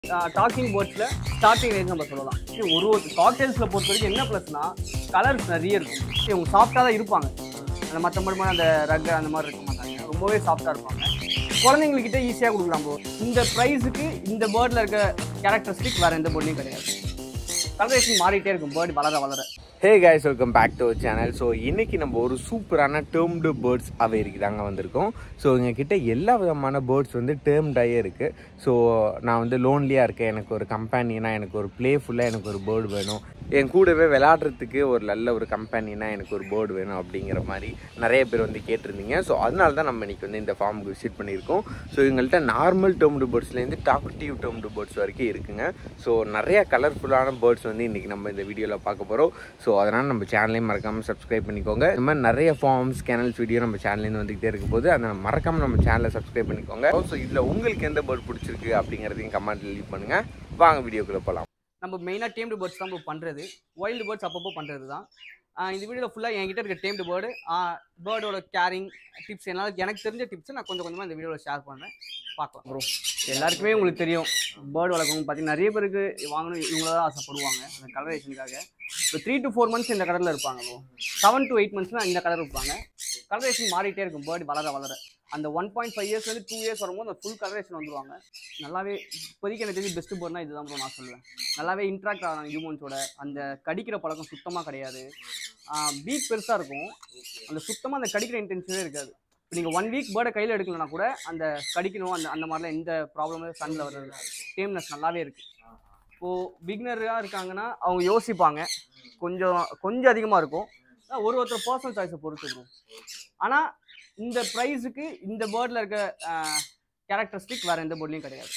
Docking பேர்ட்ஸில் starting range நம்ம சொல்லலாம் சரி, ஒரு ஒரு காக்டெயில்ஸில் பொறுத்த வரைக்கும் என்ன ப்ளஸ்னா கலர்ஸ் நிறைய இருக்கும் சரி, அவங்க சாஃப்டாக தான் இருப்பாங்க அந்த மற்ற மாதிரி அந்த ரக்கு அந்த மாதிரி இருக்க மாட்டாங்க ரொம்பவே சாஃப்டாக இருப்பாங்க குழந்தைங்கக்கிட்ட ஈஸியாக கொடுக்கலாம் bro. இந்த ப்ரைஸுக்கு இந்த பேர்டில் இருக்க கேரக்டரிஸ்டிக் வேறு எந்த பேர்ட்லையும் கிடையாது கலரேஷன் மாறிட்டே இருக்கும் பேர்டு வளர வளர hey guys welcome back to channel so இன்னைக்கு நம்ம ஒரு சூப்பரான டேர்ம்டு பேர்ட்ஸ் அவைருக்கு தாங்க வந்திருக்கோம் ஸோ எங்ககிட்ட எல்லா விதமான பேர்ட்ஸ் வந்து டேர்ம்டாயே இருக்குது ஸோ நான் வந்து லோன்லியாக இருக்கேன் எனக்கு ஒரு கம்பேனியனாக எனக்கு ஒரு ப்ளேஃபுல்லாக எனக்கு ஒரு பேர்டு வேணும் என் கூடவே விளையாடுறதுக்கு ஒரு நல்ல ஒரு கம்பேனியனாக எனக்கு ஒரு பேர்டு வேணும் அப்படிங்கிற மாதிரி நிறைய பேர் வந்து கேட்டிருந்தீங்க ஸோ அதனால தான் நம்ம இன்னைக்கு வந்து இந்த ஃபார்முக்கு விசிட் பண்ணியிருக்கோம் ஸோ எங்கள்கிட்ட நார்மல் டேர்ம்டு பேர்ட்ஸ்லேருந்து டாக்டிவ் டேர்ம்டு பேர்ட்ஸ் வரைக்கும் இருக்குங்க ஸோ நிறைய கலர்ஃபுல்லான பேர்ட்ஸ் வந்து இன்றைக்கி நம்ம இந்த வீடியோவில் பார்க்க போகிறோம் ஸோ அதனால் நம்ம சேனலையும் மறக்காமல் சப்ஸ்கிரைப் பண்ணிக்கோங்க இந்த மாதிரி நிறைய ஃபார்ம்ஸ் கேனல்ஸ் வீடியோ நம்ம சேனல்லேருந்து வந்துகிட்டே இருக்கும் போது அதை மறக்காமல் நம்ம சேனலை சப்ஸ்கிரைப் பண்ணிக்கோங்க ஸோ இதில் உங்களுக்கு எந்த பேர்ட் பிடிச்சிருக்கு அப்படிங்கிறதையும் கமெண்ட்டில் லீவ் பண்ணுங்கள் வாங்க வீடியோக்குள்ளே போகலாம் நம்ம மெயினாக டேம்டு பேர்ட்ஸ் தான் பண்ணுறது வைல்டு பேர்ட்ஸ் அப்பப்போ பண்ணுறது தான் ஆஹ் இந்த வீடியோவில் ஃபுல்லாக என்கிட்ட இருக்க டேம்டு பேர்டு பேர்டோட கேரிங் டிப்ஸ் என்னால் எனக்கு தெரிஞ்ச டிப்ஸ் நான் கொஞ்சம் கொஞ்சமாக இந்த வீடியோவில் ஷேர் பண்ணுறேன் பார்க்கலாம் ப்ரோ எல்லாருக்குமே உங்களுக்கு தெரியும் பேர்டு வளர்க்கணும் பார்த்தீங்கன்னா நிறைய பேருக்கு வாங்கணும் இவங்கள தான் ஆசைப்படுவாங்க அந்த கலரேஷனுக்காக இப்போ த்ரீ டு ஃபோர் மந்த்ஸ் இந்த கலரில் இருப்பாங்க ப்ரோ செவன் டு எயிட் மந்த்ஸ்னால் இந்த கலர் இருப்பாங்க கலரேஷன் மாறிட்டே இருக்கும் பேர்டு வளர வளர அந்த ஒன் பாயிண்ட் ஃபைவ் இயர்ஸ் வந்து டூ இயர்ஸ் வரும்போது அந்த ஃபுல் கலரேஷன் வந்துருவாங்க நல்லாவே இப்போதைக்கு எனக்கு தெரிஞ்சு பெஸ்ட் பேர்ட்னா இதுதான் ப்ரோ நான் சொல்லுவேன் நல்லாவே இன்ட்ராக்ட் ஆகிறாங்க ஹியூமன்ஸோட அந்த கடிக்கிற பழக்கம் சுத்தமாக கிடையாது பீக் பெருசாக இருக்கும் அந்த சுத்தமாக அந்த கடிக்கிற இன்டென்ஷனே இருக்காது இப்போ நீங்கள் ஒன் வீக் பேர்டை கையில் எடுக்கலனா கூட அந்த கடிக்கணும் அந்த அந்த மாதிரிலாம் எந்த ப்ராப்ளமும் சன்னில் வர்றது டேம்னஸ் நல்லாவே இருக்குது இப்போது பிகினராக இருக்காங்கன்னா அவங்க யோசிப்பாங்க கொஞ்சம் கொஞ்சம் அதிகமாக இருக்கும் ஆனா ஒரு ஒருத்தர் பர்சனல் சாய்ஸை பொறுத்து இருக்கும் ஆனால் இந்த ப்ரைஸுக்கு இந்த பேர்டில் இருக்க கேரக்டரிஸ்டிக் வேறு எந்த பேர்ட்லையும் கிடையாது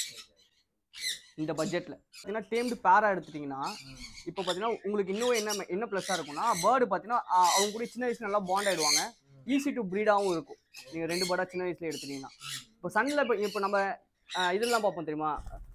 இந்த பட்ஜெட்டில் ஏன்னா டேம்டு பேரா எடுத்துட்டிங்கன்னா இப்போ பார்த்தீங்கன்னா உங்களுக்கு இன்னும் என்ன என்ன ப்ளஸ்ஸாக இருக்கும்னா பேர்டு பார்த்தீங்கன்னா ஆஹ் அவங்க கூட சின்ன வயசுல நல்லா பாண்ட் ஆயிடுவாங்க ஈஸி டு ப்ரீடாகவும் இருக்கும் நீங்கள் ரெண்டு பேர்டாக சின்ன வயசுல எடுத்துட்டீங்கன்னா இப்போ சன்னில் இப்போ இப்போ நம்ம ஆஹ் இதெல்லாம் பார்ப்போம் தெரியுமா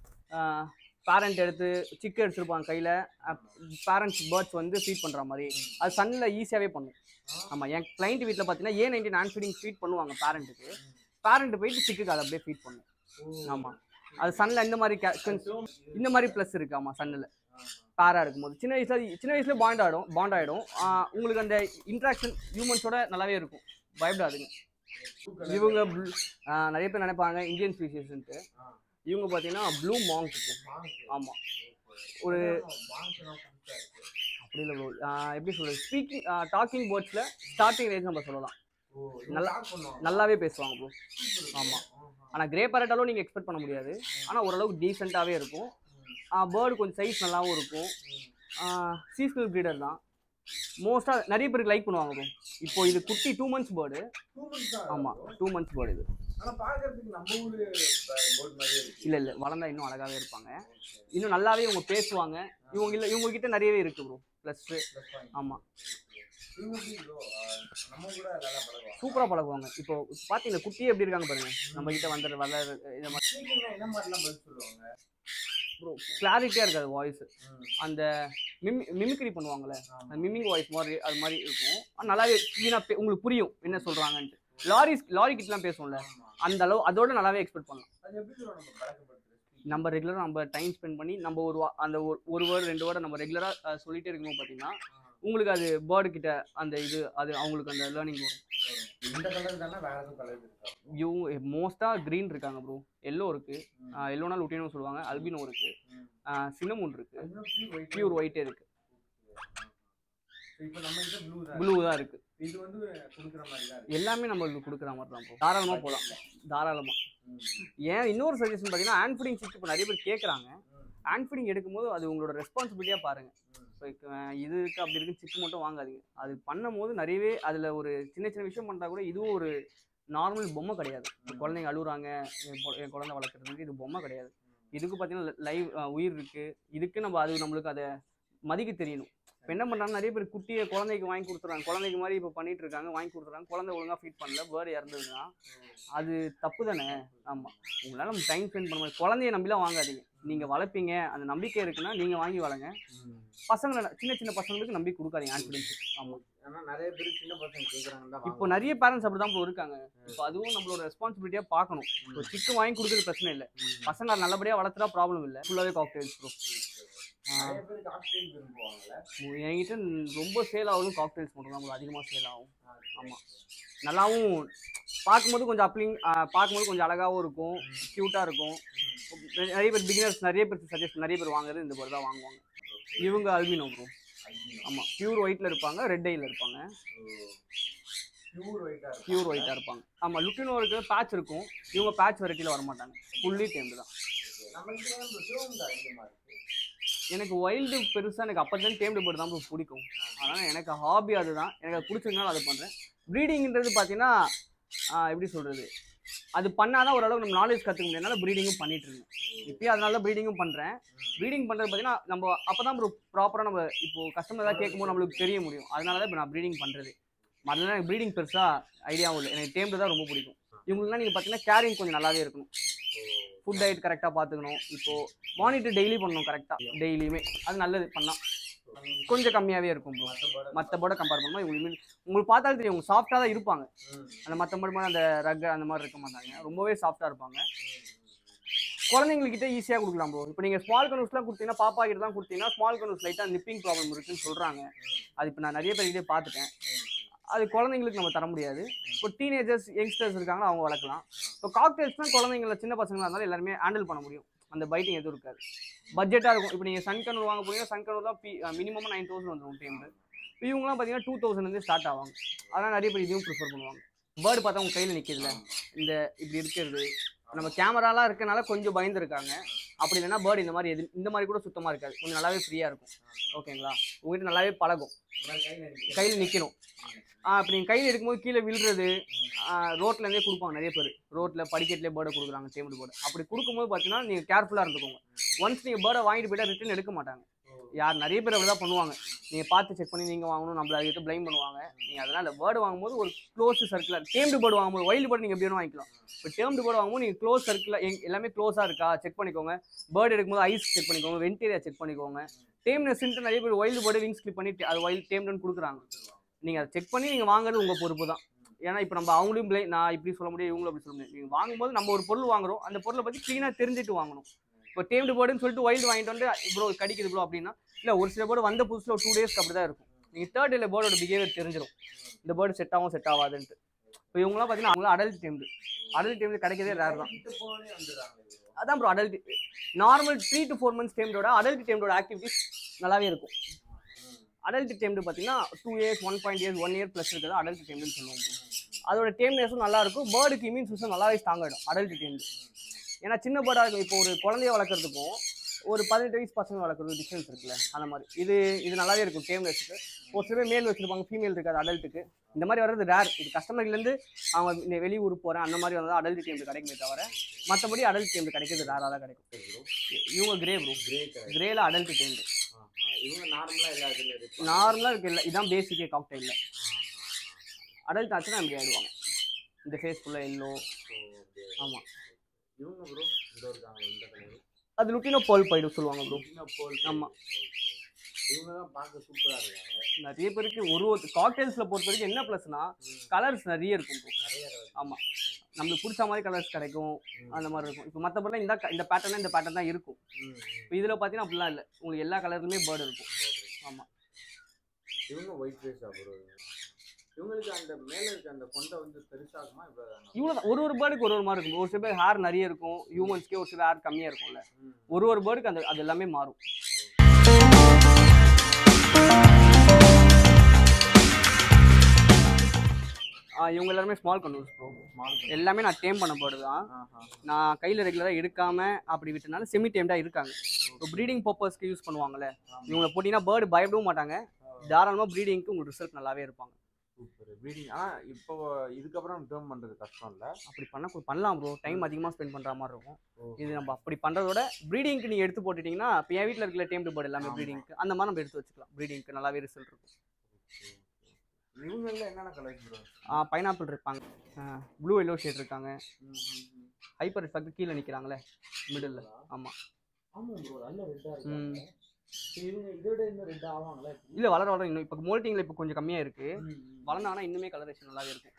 பேரண்ட் எடுத்து சிக்கு எடுத்துருப்பாங்க கையில் பேரண்ட்ஸ் பேர்ட்ஸ் வந்து ஃபீட் பண்ணுற மாதிரி அது சன்னில் ஈஸியாகவே பண்ணும் ஆமாம் என் கிளைண்ட் வீட்டில் பார்த்தீங்கன்னா ஏ நைன்டீன் ஹேண்ட் ஃபீடிங் ஃபீட் பண்ணுவாங்க பேரண்ட்டுக்கு பேரண்ட் போயிட்டு சிக்குக்கு அதை அப்படியே ஃபீட் பண்ணும் ஆமாம் அது சன்னில் இந்த மாதிரி ca- cons- இந்த மாதிரி ப்ளஸ் இருக்கு ஆமாம் சன்னில் பேரா இருக்கும்போது சின்ன வயசுல சின்ன வயசுல பாண்ட் ஆகிடும் பாண்ட் ஆகிடும் உங்களுக்கு அந்த இன்ட்ராக்ஷன் ஹியூமன்ஸோட நல்லாவே இருக்கும் பயப்படாதுங்க இவங்க blue- ஆ, நிறைய பேர் நினைப்பாங்க இந்தியன் ஸ்பீஷிஸ்ன்ட்டு இவங்க பார்த்தீங்கன்னா ப்ளூ மாங்க் ஆமாம் ஒரு அப்படி இல்லை ப்ரோ எப்படி சொல்றது ஸ்பீக்கிங் டாக்கிங் பேர்ட்ஸில் ஸ்டார்டிங் ரேஞ்ச் நம்ம சொல்லலாம் நல்லா நல்லாவே பேசுவாங்க ப்ரோ ஆமாம் ஆனால் கிரே பேரட்டாலும் நீங்கள் எக்ஸ்பெக்ட் பண்ண முடியாது ஆனால் ஓரளவுக்கு டீசெண்டாகவே இருக்கும் பேர்டு கொஞ்சம் சைஸ் நல்லாவும் இருக்கும் சீஸ்னல் ப்ரீடர் தான் மோஸ்ட்டாக நிறைய பேருக்கு லைக் பண்ணுவாங்க ப்ரோ இப்போ இது குட்டி டூ மந்த்ஸ் பேர்டு ஆமாம் டூ மந்த்ஸ் பேர்டு இது இல்லை இல்லை வளர்ந்தா இன்னும் அழகாகவே இருப்பாங்க இன்னும் நல்லாவே இவங்க பேசுவாங்க இவங்க இல்லை இவங்க கிட்ட நிறையவே இருக்கு ப்ரோ ப்ளஸ்ஸு ஆமாம் சூப்பராக பழகுவாங்க இப்போ பார்த்தீங்கன்னா குட்டி எப்படி இருக்காங்க பாருங்க நம்ம கிட்ட வந்து வளர இந்த மாதிரி ப்ரோ கிளாரிட்டியாக இருக்காது வாய்ஸ் அந்த மிமி மிமிக்ரி பண்ணுவாங்கல்ல அந்த மிமிங் வாய்ஸ் மாதிரி அது மாதிரி இருக்கும் ஆனா நல்லாவே க்ளீனாக உங்களுக்கு புரியும் என்ன சொல்கிறாங்கன்ட்டு லாரி லாரி கிட்டலாம் பேசுவோம்ல அந்த அளவு அதோட நல்லாவே எக்ஸ்பெக்ட் பண்ணலாம் நம்ம ரெகுலராக நம்ம டைம் ஸ்பெண்ட் பண்ணி நம்ம ஒரு வா- அந்த ஒரு ஒரு வேர்டு ரெண்டு வேர்டை நம்ம ரெகுலராக சொல்லிட்டே இருக்கணும் பார்த்தீங்கன்னா உங்களுக்கு அது பேர்டு கிட்ட அந்த இது அது அவங்களுக்கு அந்த லேர்னிங் வரும் இவங்க மோஸ்ட்டாக க்ரீன் இருக்காங்க ப்ரோ எல்லோ இருக்கு எல்லோனா லுட்டினோ சொல்லுவாங்க அல்பினோ இருக்கு சினமூன் இருக்கு பியூர் ஒயிட்டே இருக்கு ப்ளூ தான் இருக்கு எல்லாமே நம்மளுக்கு கொடுக்குற மாதிரி தான் ப்ரோ தாராளமாக போகலாம் தாராளமாக ஏன் இன்னொரு சஜஷன் பார்த்தீங்கன்னா ஹேண்ட் ஃபீடிங் சிக் இப்போ நிறைய பேர் கேட்குறாங்க ஹேண்ட் ஃபீடிங் எடுக்கும்போது அது உங்களோட ரெஸ்பான்சிபிலிட்டியாக பாருங்கள் இப்போ இது இருக்கு அப்படி இருக்கு சிக்கு மட்டும் வாங்காதீங்க அது பண்ணும்போது நிறையவே அதில் ஒரு சின்ன சின்ன விஷயம் பண்ணால் கூட இதுவும் ஒரு நார்மல் பொம்மை கிடையாது இப்போ குழந்தைங்க அழுகுறாங்க என் பொ- என் குழந்தை வளர்க்குறதுக்கு இது பொம்மை கிடையாது இதுக்கு பார்த்தீங்கன்னா லைவ் உயிர் இருக்கு இதுக்கு நம்ம அது நம்மளுக்கு அதை மதிக்க தெரியணும் இப்போ என்ன பண்ணுறாங்க நிறைய பேர் குட்டியை குழந்தைக்கு வாங்கி கொடுத்துறாங்க குழந்தைக்கு மாதிரி இப்போ பண்ணிட்டு இருக்காங்க வாங்கி கொடுத்துறாங்க குழந்தை ஒழுங்காக ஃபீட் பண்ணல பேர்டு இறந்ததுன்னா அது தப்பு தானே ஆமாம் உங்களால் டைம் ஸ்பெண்ட் பண்ண முடியாது குழந்தைய நம்பிலாம் வாங்காதீங்க நீங்க வளர்ப்பீங்க அந்த நம்பிக்கை இருக்குன்னா நீங்க வாங்கி வளங்க பசங்களை சின்ன சின்ன பசங்களுக்கு நம்பி கொடுக்காதீங்க ஆன்ஃபிடன்ஸ் ஆமா ஆனா நிறைய பேர் சின்ன பசங்க கேக்குறாங்கன்னு தான் இப்போ நிறைய பேரண்ட்ஸ் அப்படிதான் ப்ரோ இருக்காங்க இப்போ அதுவும் நம்மளோட ரெஸ்பான்சிபிலிட்டியா பார்க்கணும் இப்போ சிக்கு வாங்கி கொடுக்குறது பிரச்சனை இல்லை பசங்க அதை நல்லபடியா வளர்த்துறா ப்ராப்ளம் இல்லை ஃபுல்லாவே காக்டெயில்ஸ் ப்ரோ நிறைய பேர் காக்டெயில் விரும்புவாங்கல்ல என்கிட்ட ரொம்ப சேல் ஆகுதும் காக்டெயில்ஸ் மட்டும் தான் அதிகமாக சேல் ஆகும் ஆமாம் நல்லாவும் பார்க்கும்போது கொஞ்சம் அப்ளிங் பார்க்கும்போது கொஞ்சம் அழகாகவும் இருக்கும் க்யூட்டாக இருக்கும் நிறைய பேர் பிகினர்ஸ் நிறைய பேர் சஜஸ்ட் நிறைய பேர் வாங்குறது இந்த மாதிரி தான் வாங்குவாங்க இவங்க அல்பினோ ப்ரோ ஆமாம் பியூர் ஒயிட்டில் இருப்பாங்க ரெட் ஐயில் இருப்பாங்க பியூர் ஒயிட்டா இருக்கும் பியூர் ஒயிட்டாக இருப்பாங்க ஆமாம் லுக்கினோ இருக்கு பேட்ச் இருக்கும் இவங்க பேட்ச் வெரைட்டியில் வர மாட்டாங்க ஃபுல்லி டேம்டு தான் நம்மளுக்கு வந்து சிவம் அதிகமா இருக்கு எனக்கு வைல்டு பெருசாக எனக்கு அப்போ தான் டேம்டு பேர்டு தான் bro பிடிக்கும் அதனால் எனக்கு ஹாபி அதுதான் எனக்கு அது பிடிச்சதுனால அதை பண்ணுறேன் ப்ரீடிங்ன்றது பார்த்தீங்கன்னா ஆஹ் எப்படி சொல்கிறது அது பண்ணாதான் ஓரளவுக்கு நம்ம நாலேஜ் கற்றுக்க முடியாதனால ப்ரீடிங்கும் பண்ணிட்டு இருந்தேன் இப்பயும் அதனால தான் ப்ரீடிங்கும் பண்ணுறேன் ப்ரீடிங் பண்ணுறது பார்த்தீங்கன்னா நம்ம அப்போ தான் ப்ராப்பராக நம்ம இப்போ கஸ்டமர் ஏதாவது கேட்கும்போது நம்மளுக்கு தெரிய முடியும் அதனால தான் இப்போ நான் ப்ரீடிங் பண்ணுறது முதல்ல எனக்கு ப்ரீடிங் பெருசாக ஐடியாவும் இல்லை எனக்கு டேம்டு தான் ரொம்ப பிடிக்கும் இவங்களுக்குலாம் நீங்கள் பார்த்தீங்கன்னா கேரிங் கொஞ்சம் நல்லாவே இருக்கணும் ஃபுட் டயட் கரெக்டாக பார்த்துக்கணும் இப்போது மானிட்டர் டெய்லி பண்ணணும் கரெக்டாக டெய்லியுமே அது நல்லது பண்ணால் கொஞ்சம் கம்மியாகவே இருக்கும் bro. மற்ற போர்டை கம்பேர் பண்ணும்போது உங்களுக்கு உங்களுக்கு பார்த்தாலும் தெரியும் அவங்க சாஃப்டாக தான் இருப்பாங்க அந்த மற்ற போர்டு மாதிரி அந்த ரக் அந்த மாதிரி இருக்க மாட்டாங்க ரொம்பவே சாஃப்டாக இருப்பாங்க குழந்தைங்கக்கிட்ட ஈஸியாக கொடுக்கலாம் ப்ரோ இப்போ நீங்கள் ஸ்மால் கனூஸ்லாம் கொடுத்தீங்கன்னா பாப்பா கிட்ட தான் கொடுத்தீங்கன்னா ஸ்மால் கனூஸ் லைட்டாக நிப்பிங் ப்ராப்ளம் இருக்குன்னு சொல்கிறாங்க அது இப்போ நான் நிறைய பேர்கிட்டே பார்த்துட்டேன் அது குழந்தைங்களுக்கு நம்ம தர முடியாது இப்போ டீனேஜர்ஸ் யங்ஸ்டர்ஸ் இருக்காங்கன்னா அவங்க வளர்க்கலாம் இப்போ காக்டெயில்ஸ்னால் குழந்தைங்கள சின்ன பசங்களாக இருந்தாலும் எல்லாருமே ஹேண்டில் பண்ண முடியும் அந்த பைட்டிங் எதுவும் இருக்காது பட்ஜெட்டாக இருக்கும் இப்போ நீங்கள் சன் கனூர் வாங்க போனீங்கன்னா சன் கனூர் தான் பி மினிமம் நைன் தௌசண்ட் வந்துடும் டைம் இவங்கலாம் பார்த்தீங்கன்னா டூ தௌசண்ட்லேருந்து ஸ்டார்ட் ஆவாங்க அதனால் நிறைய பேர் இதையும் ப்ரிஃபர் பண்ணுவாங்க பேர்டு பார்த்தா உங்க கையில் நிற்கிதுல இந்த இப்படி இருக்கிறது நம்ம கேமராலாம் இருக்கனால கொஞ்சம் பயந்துருக்காங்க அப்படி இல்லைன்னா பேர்டு இந்த மாதிரி எது இந்த மாதிரி கூட சுத்தமாக இருக்காது கொஞ்சம் நல்லாவே ஃப்ரீயாக இருக்கும் ஓகேங்களா உங்ககிட்ட நல்லாவே பழகும் கையில் நிற்கணும் அப்படி நீங்கள் கையில் இருக்கும்போது கீழே விழுறது ரோட்லேருந்தே கொடுப்பாங்க நிறைய பேர் ரோட்டில் படிக்கட்டிலே பேர்டை கொடுக்குறாங்க டேபிள் பேர்டு அப்படி கொடுக்கும்போது பார்த்தீங்கன்னா நீங்கள் கேர்ஃபுல்லாக இருந்துக்கோங்க ஒன்ஸ் நீங்கள் பேர்டை வாங்கிட்டு போயிட்டா ரிட்டர்ன் எடுக்க மாட்டாங்க யார் நிறைய பேர் அப்படி தான் பண்ணுவாங்க நீங்கள் பார்த்து செக் பண்ணி நீங்கள் வாங்கணும் நம்மள அதுக்கிட்ட ப்ளைம் பண்ணுவாங்க நீங்கள் அதனால் அந்த பேர்டு வாங்கும்போது ஒரு க்ளோஸ் சர்க்கிளாக டேம்டு பேர்டு வாங்கும்போது வைல்டு பேர்டு நீங்கள் எப்படி வேணும் வாங்கிக்கலாம் இப்போ டேம்டு பேர்டு வாங்கும்போது நீங்கள் க்ளோஸ் சர்க்கிளாக எல்லாமே க்ளோஸாக இருக்கா செக் பண்ணிக்கோங்க பேர்டு எடுக்கும்போது ஐஸ் செக் பண்ணிக்கோங்க வென்டேரியா செக் பண்ணிக்கோங்க டேம்னஸ்ன்ட்டு நிறைய பேர் வைல்டு பேர்டு விங்ஸ் கிளிப் பண்ணி அது வைல்டு டேம்டுன்னு கொடுக்குறாங்க நீங்கள் அதை செக் பண்ணி நீங்கள் வாங்குறது உங்கள் பொறுப்பு தான் ஏன்னா இப்போ நம்ம அவங்களையும் ப்ளை நான் இப்படி சொல்ல முடியும் இவங்களும் அப்படி சொல்ல முடியும் நீங்கள் வாங்கும்போது நம்ம ஒரு பொருள் வாங்குறோம் அந்த பொருளை பற்றி க்ளீனாக தெரிஞ்சுட்டு வாங்கணும் இப்போ டேம்டு பேர்டுன்னு சொல்லிட்டு வைல்டு வாங்கிட்டு வந்து ப்ரோ கடிக்குது ப்ரோ அப்படின்னா இல்லை ஒரு சில பேர்டு வந்த புதுசில் ஒரு டூ டேஸ்க்கு அப்படி தான் இருக்கும் நீங்கள் தேர்ட் டேல பேர்டோட பிஹேவியர் தெரிஞ்சிடும் இந்த பேர்டு செட் ஆகும் செட் ஆகாதுன்ட்டு இப்போ இவங்களாம் பார்த்தீங்கன்னா அவங்களாம் அடல்ட் டேம்டு அடல்ட் டேம்டு கிடைக்கிறதே ரேர் தான் அதான் bro adult normal three to four months டேம்டோட அடல்ட் டேம்டோட ஆக்டிவிட்டிஸ் நல்லாவே இருக்கும் அடல்ட் டேம்டு பார்த்தீங்கன்னா two years one point years one year plus இருக்கிறது அடல்ட் டேம்டுன்னு சொல்லுவோம் bro. அதோட டேம்னஸும் நல்லா இருக்கும் பேர்டுக்கு இம்யூன் சிஸ்டம் நல்லாவே ஸ்ட்ராங் ஆகிடும் அடல்ட் டேம்டு ஏன்னா சின்ன பேர்டாக இருக்கும் இப்போ ஒரு குழந்தைய வளர்க்குறதுக்கும் ஒரு பதினெட்டு வயசு பசங்க வளர்க்குறது டிஃப்ரென்ஸ் இருக்குல்ல அந்த மாதிரி இது இது நல்லாவே இருக்கும் டேம்லெஸ்க்கு ஒரு சில பேர் மேல் வச்சிருப்பாங்க ஃபீமேல் இருக்காது அடல்ட்டுக்கு இந்த மாதிரி வர்றது ரேர் இது கஸ்டமர்லேருந்து அவங்க இந்த வெளியூர் போகிறேன் அந்த மாதிரி வந்தால் அடல்ட் டேம்டு கிடைக்குமே தவிர மற்றபடி அடல்ட் டேம்டு கிடைக்கிறது ரேராக தான் கிடைக்கும் இவங்க கிரே ப்ரோ கிரே கிரேல அடல்ட் டேம்டு இவங்க நார்மலா எல்லா இதுல இருக்கு நார்மலாக இருக்கு இல்லை இதான் பேசிக்கே காக்டைலில் அடல்ட் ஆச்சுன்னா இப்படி ஆயிடுவாங்க இந்த ஃபேஸ் ஃபுல்லாக எல்லோ ஆமாம் இவங்க ப்ரோ இந்த இருக்காங்க இந்த கலர் அது லுட்டினோ போல் போயிடும் சொல்லுவாங்க ப்ரோ போல் ஆமா. இவங்க தான் பார்க்க சூப்பரா இருக்காங்க நிறைய பேருக்கு ஒரு ஒரு காக்டைல்ஸில் பொறுத்த வரைக்கும் என்ன ப்ளஸ்னா கலர்ஸ் நிறைய இருக்கும் ப்ரோ நிறைய ஆமாம் நம்மளுக்கு பிடிச்ச மாதிரி கலர்ஸ் கிடைக்கும் அந்த மாதிரி இருக்கும் இப்போ மற்றபடி இந்த க- இந்த பேட்டர்னா இந்த பேட்டர்ன் தான் இருக்கும் ம், ம். இப்போ இதில் பார்த்தீங்கன்னா அப்படிலாம் இல்லை உங்களுக்கு எல்லா கலர்லையுமே பேர்டு இருக்கும் ஆமா. இவங்க ஒயிட் ஃபேஸ் ப்ரோ இவங்களுக்கு அந்த மேல இருக்க அந்த கொண்டை வந்து பெருசாகுமா இவ்வளவு இவ்வளோ தான் ஒரு ஒரு பேர்டுக்கு ஒரு ஒரு மாதிரி இருக்கும் ஒரு சில பேர் ஹேர் நிறைய இருக்கும் ஹியூமன்ஸ்க்கே ஒரு சில ஹேர் கம்மியாக இருக்கும்ல ஒரு ஒரு பேர்டுக்கு அந்த அது எல்லாமே மாறும் ஆ, இவங்க எல்லாருமே ஸ்மால் கன்வர்ஸ் ப்ரோ எல்லாமே நான் டேம் பண்ண பேர்டு தான் நான் கையில் ரெகுலராக எடுக்காம அப்படி விட்டனால செமி டேம்டாக இருக்காங்க இப்போ ப்ரீடிங் பர்பஸ்க்கு யூஸ் பண்ணுவாங்கல்ல இவங்களை போட்டிங்கன்னா பேர்டு பயப்படவும் மாட்டாங்க தாராளமாக ப்ரீடிங்க்கு உங்களுக்கு ரிசல்ட் நல்லாவே இருப்பாங்க சூப்பர் ப்ரீடிங் ஆ இப்போ இதுக்கப்புறம் டேர்ம் பண்றது கஷ்டம் இல்ல அப்படி பண்ண பண்ணலாம் ப்ரோ டைம் அதிகமாக ஸ்பெண்ட் பண்ணுற மாதிரி இருக்கும் இது நம்ம அப்படி பண்ணுறதோட ப்ரீடிங்க்கு நீங்கள் எடுத்து போட்டுட்டீங்கன்னா இப்போ என் வீட்டில் இருக்கிற டேம் பேர்டு எல்லாமே ஆமா. ப்ரீடிங்க்கு அந்த மாதிரி நம்ம எடுத்து வச்சுக்கலாம் ப்ரீடிங்க்கு நல்லாவே ரிசல்ட் இருக்கும் இவங்க எல்லாம் என்னென்ன கலர்ஸ் ப்ரோ பைனாப்பிள் இருப்பாங்க ப்ளூ எல்லோ ஷேட் இருக்காங்க ஹைப்பர் ரிஃபெக்ட் கீழே நிற்கிறாங்களே மிடில் ஆமாம் ஆமா ப்ரோ நல்ல ரெட்டா ம். இருக்காங்க சரி, இவங்க இதோட இன்னும் ரெட் ஆவாங்களா எப்படி? இல்லை வளர வளர இன்னும் இப்போ மோல்ட்டிங்கில் இப்போ கொஞ்சம் கம்மியாக இருக்குது ம், ம். வளர்ந்தாங்கன்னா இன்னுமே கலரேஷன் நல்லாவே இருக்கும்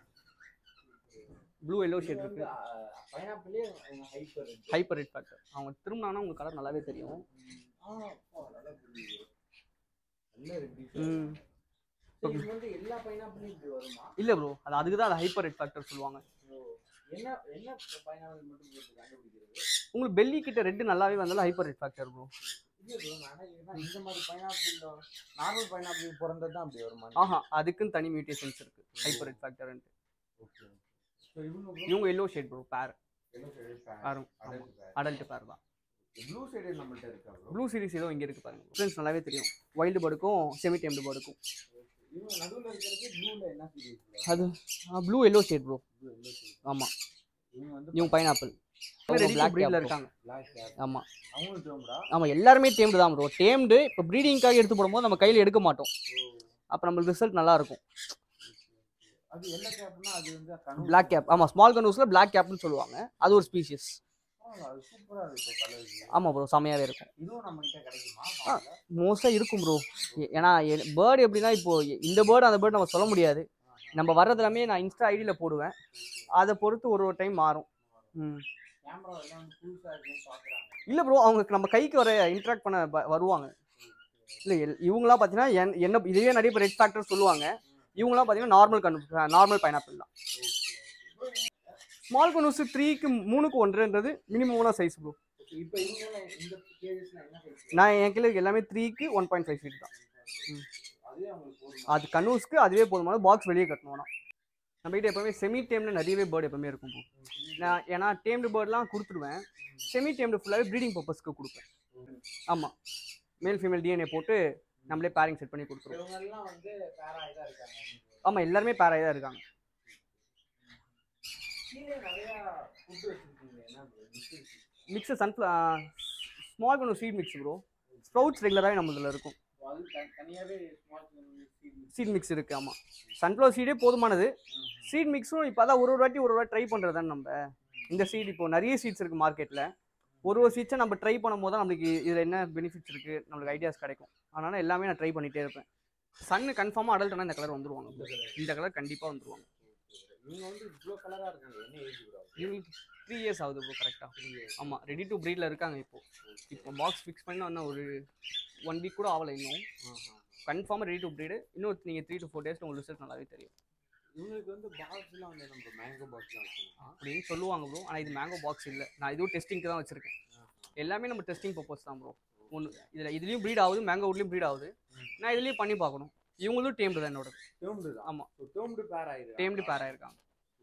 ப்ளூ எல்லோ இது ஷேட் வந்து இருக்குது பைனாப்பிளே hyper red hyper red factor அவங்க திரும்பினாங்கன்னா உங்களுக்கு கலர் நல்லாவே தெரியும் ஆ அப்பா, நல்லா புரியுது நல்ல ரெட் ம் இது வந்து எல்லா பைனாப்பிளும் இப்படி வருமா இல்லை ப்ரோ அது அதுக்கு தான் அது ஹைப்பர் ரெட் ஃபேக்டர் சொல்லுவாங்க ஓ, என்ன என்ன பைனாப்பிள் மட்டும் போட்டு கண்டுபிடிக்கிறது உங்களுக்கு பெல்லி கிட்ட ரெட் நல்லாவே வந்தாலும் ஹைப்பர் ரெட் ஃபேக்டர் ப்ரோ இல்ல ப்ரோ நான் என்ன இந்த மாதிரி பைனாப்பிள் நார்மல் பைனாப்பிள் பிறந்தது தான் அப்படி வருமா ஆஹா அதுக்குன்னு தனி மியூட்டேஷன்ஸ் இருக்கு hyper red factor okay so இவங்க bro? இவங்க yellow shade bro pair Yellow shaded pair. ஆரும் Adult pair. அடல்ட் பேர் தான் Blue shaded நம்மள்ட்ட இருக்கா bro? ப்ளூ சீரிஸ் ஏதோ இங்கே இருக்கு பாருங்க ஃப்ரெண்ட்ஸ் நல்லாவே தெரியும் வைல்டு பேர்டுக்கும் செமி டேம்டு பேர்டுக்கும் இவங்க நடுவுல இருக்கிறது ப்ளூல என்ன series bro? அது blue yellow shade bro Blue yellow series. ஆமாம் இவங்க வந்து இவங்க பைனாப்பிள் ரெடி black ப்ரீடில் cap. இருக்காங்க black hair. ஆமாம் அவங்களும் டோம்டா ஆமாம் எல்லாருமே டேம்டு தான் ப்ரோ டேம்டு இப்போ ப்ரீடிங்காக எடுத்து போடும்போது நம்ம கையில் எடுக்க மாட்டோம் அப்போ நம்மளுக்கு ரிசல்ட் நல்லா இருக்கும் அது என்ன கேப்னா அது வந்து கனவு பிளாக் கேப் ஆமாம் ஸ்மால் கனூஸில் பிளாக் கேப்னு சொல்லுவாங்க அது ஒரு ஸ்பீஷியஸ் பரவாயில்ல, அது சூப்பரா இருக்கு இப்போ கலர் ஆமாம் ப்ரோ செமையாகவே இருக்கும் இதுவும் நம்ம கிட்ட கிடைக்குமா ஆ. மோஸ்ட்டாக இருக்கும் ப்ரோ ஏன்னா பேர்டு எப்படின்னா இப்போ இந்த பேர்டு அந்த பேர்டு நம்ம சொல்ல முடியாது நம்ம வர்றது எல்லாமே நான் இன்ஸ்டா ஐடியில் போடுவேன் அதை பொறுத்து ஒரு ஒரு டைம் மாறும் ம் கேமரா எல்லாம் வந்து புதுசா இருக்குன்னு பாக்குறாங்க இல்லை ப்ரோ அவங்க நம்ம கைக்கு வர இன்ட்ராக்ட் பண்ண வ- வருவாங்க இல்லை இவங்களாம் பார்த்தீங்கன்னா என் என்ன இதுவே நிறைய பேர் ரெட் ஃபேக்டர் சொல்லுவாங்க இவங்களாம் பார்த்தீங்கன்னா நார்மல் கன் நார்மல் பைனாப்பிள் தான் ஸ்மால் கனூஸ் த்ரீக்கு மூணுக்கு ஒன்றுன்றது மினிமமான சைஸ் ப்ரோ இப்போ இவங்க இந்த கேஜஸ்ல என்ன size? நான் என் கிலோ எல்லாமே த்ரீக்கு ஒன் பாயிண்ட் ஃபைவ் ஃபீட் தான் அதுவே அவங்களுக்கு போதுமா அது கனூஸ்க்கு அதுவே போதுமான பாக்ஸ் வெளியே கட்டணும் ஆனால் நம்ம கிட்ட எப்பவுமே செமி டேம்ல நிறையவே பேர்டு எப்பவுமே இருக்கும் bro. நான் ஏன்னா டேம்டு பேர்ட்லாம் கொடுத்துருவேன் செமி டேம்டு ஃபுல்லாகவே ப்ரீடிங் பர்பஸ்க்கு கொடுப்பேன் ஆமாம் மேல் ஃபீமேல் டிஎன்ஏ போட்டு நம்மளே பேரிங் செட் பண்ணி கொடுத்துருவோம் இவங்க எல்லாம் வந்து பேரா இதா இருக்காங்க ஆமாம் எல்லாருமே பேராக தான் இருக்காங்க கீழே நிறைய ஃபுட் வச்சிருக்கீங்க என்ன bro? mix இருக்கு. மிக்ஸு சன்ஃப்ள ஸ்மால் கனூ சீட் மிக்ஸ் ப்ரோ ஸ்ப்ரவுட்ஸ் ரெகுலராகவே நம்மளதில் இருக்கும் அது த- தனியாவே small seed mix. Seed mix இருக்குது ஆமாம் சன்ஃப்ளவர் சீடே போதுமானது சீட் மிக்ஸும் இப்போ தான் ஒரு ஒரு வாட்டி ஒரு ஒரு வாட்டி ட்ரை பண்ணுறது தானே நம்ம இந்த சீட் இப்போ நிறைய சீட்ஸ் இருக்குது மார்க்கெட்டில் ஒரு ஒரு சீட்ஸை நம்ம ட்ரை பண்ணும்போது தான் நம்மளுக்கு இதில் என்ன பெனிஃபிட்ஸ் இருக்குது நம்மளுக்கு ஐடியாஸ் கிடைக்கும் அதனால் எல்லாமே நான் ட்ரை பண்ணிகிட்டே இருப்பேன் சன்னு கன்ஃபார்மாக அடல்ட்னா இந்த கலர் வந்துருவாங்க இந்த கலர் கண்டிப்பாக வந்துருவாங்க இவங்க வந்து இவ்வளோ கலரா இருக்காங்க என்ன ஏஜ் ப்ரோ இவங்களுக்கு த்ரீ இயர்ஸ் ஆகுது ப்ரோ கரெக்டாக ஆமாம் ரெடி டு ப்ரீடில் இருக்காங்க இப்போ இப்போ பாக்ஸ் ஃபிக்ஸ் பண்ண இன்னும் ஒரு ஒன் வீக் கூட ஆகலை இன்னும் கன்ஃபார்மாக ரெடி டு ப்ரீடு இன்னும் நீங்கள் த்ரீ டு ஃபோர் டேஸ் உங்களுக்கு ரிசல்ட் நல்லாவே தெரியும் இவங்களுக்கு வந்து பாக்ஸ்லாம் வந்து நம்ம மேங்கோ பாக்ஸ்லாம் வச்சுக்கலாம் அப்படின்னு சொல்லுவாங்க ப்ரோ ஆனால் இது மேங்கோ பாக்ஸ் இல்லை நான் இதுவும் டெஸ்டிங்க்கு தான் வச்சிருக்கேன் எல்லாமே நம்ம டெஸ்டிங் பர்பஸ் தான் ப்ரோ ஒன்று இதில் இதுலேயும் ப்ரீட் ஆகுது மேங்கோ வுட்லேயும் ப்ரீட் ஆகுது நான் இதுலேயும் பண்ணி பார்க்கணும் இவங்களும் டேம்டு தான் என்னோட டேர்ம்டு தான் ஆமா. ஸோ டேர்ம்டு பேர் ஆயிடுது டேம்டு பேர் ஆயிருக்காங்க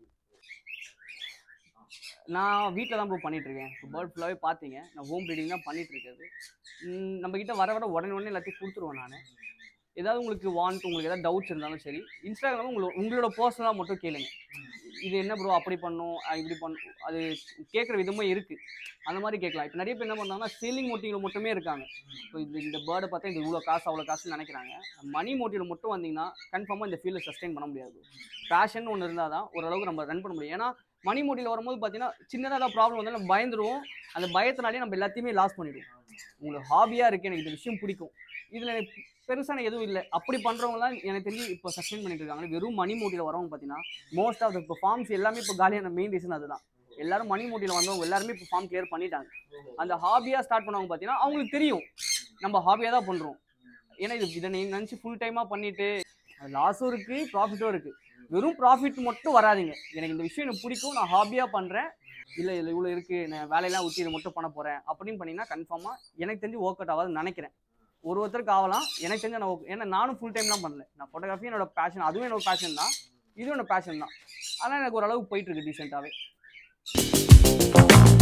நான் வீட்டில் தான் ப்ரோ பண்ணிட்டு இருக்கேன் இப்போ பேர்ட் ஃபுல்லாகவே பார்த்தீங்க நான் ஹோம் ப்ரீடிங் தான் பண்ணிட்டு இருக்கிறது ம், நம்ம கிட்ட வர வர உடனே உடனே எல்லாத்தையும் கொடுத்துருவேன் நான் ஏதாவது உங்களுக்கு வாண்ட் உங்களுக்கு ஏதாவது டவுட்ஸ் இருந்தாலும் சரி இன்ஸ்டாகிராமில் உங்களோட உங்களோட பர்சனலாக மட்டும் கேளுங்க இது என்ன ப்ரோ அப்படி பண்ணும் அஹ் இப்படி பண்ணும் அது கேட்குற விதமும் இருக்குது அந்த மாதிரி கேட்கலாம் இப்போ நிறைய பேர் என்ன பண்ணுறாங்கன்னா சேலிங் மோட்டிவில் மட்டுமே இருக்காங்க இப்போ இந்த இந்த பேர்டை பார்த்தா இது இவ்வளோ காசு அவ்வளோ காசுன்னு நினைக்கிறாங்க மணி மோட்டிவில் மட்டும் வந்தீங்கன்னா கன்ஃபார்மாக இந்த ஃபீல்டில் சஸ்டெயின் பண்ண முடியாது பேஷன் ஒன்று இருந்தால் தான் ஓரளவுக்கு நம்ம ரன் பண்ண முடியும் ஏன்னா மணி மோட்டியில் வரும்போது பார்த்தீங்கன்னா சின்னதாக ஏதாவது ப்ராப்ளம் வந்தாலும் நம்ம பயந்துருவோம் அந்த பயத்தினாலே நம்ம எல்லாத்தையுமே லாஸ் பண்ணிடுவோம் உங்களுக்கு ஹாபியாக இருக்குது எனக்கு இந்த விஷயம் பிடிக்கும் இதில் எனக்கு பெருசான எதுவும் இல்லை அப்படி பண்ணுறவங்களாம் எனக்கு தெரிஞ்சு இப்போ சஸ்டெயின் பண்ணிட்டு இருக்காங்க வெறும் மணி மூட்டியில் வரவங்க பார்த்தீங்கன்னா மோஸ்ட் ஆஃப் த இப்போ ஃபார்ம்ஸ் எல்லாமே இப்போ காலியான மெயின் ரீசன் அதுதான் எல்லாரும் மணி மூட்டியில் வந்தவங்க எல்லாருமே இப்போ ஃபார்ம் கிளியர் பண்ணிட்டாங்க அந்த ஹாபியாக ஸ்டார்ட் பண்ணவங்க பார்த்தீங்கன்னா அவங்களுக்கு தெரியும் நம்ம ஹாபியாக தான் பண்ணுறோம் ஏன்னா இது இதை நீ நினச்சி ஃபுல் டைமாக பண்ணிட்டு லாஸும் இருக்குது ப்ராஃபிட்டும் இருக்குது வெறும் ப்ராஃபிட் மட்டும் வராதீங்க எனக்கு இந்த விஷயம் எனக்கு பிடிக்கும் நான் ஹாபியாக பண்ணுறேன் இல்லை இதில் இவ்வளோ இருக்குது நான் வேலையெல்லாம் ஊற்றி இதை மட்டும் பண்ண போகிறேன் அப்படின்னு பண்ணிங்கன்னா கன்ஃபார்மாக எனக்கு தெரிஞ்சு ஒர்க் அவுட் ஆகாதுன்னு நினைக்கிறேன் ஒரு ஒருத்தருக்கு ஆகலாம் எனக்கு தெரிஞ்ச நான் work- ஏன்னா நானும் ஃபுல் டைம்லாம் பண்ணல நான் ஃபோட்டோகிராஃபி என்னோட பேஷன் அதுவும் என்னோட பேஷன் தான் இதுவும் என்னோட பேஷன் தான் ஆனால் எனக்கு ஓரளவுக்கு போயிட்டு இருக்கு டீசெண்டாகவே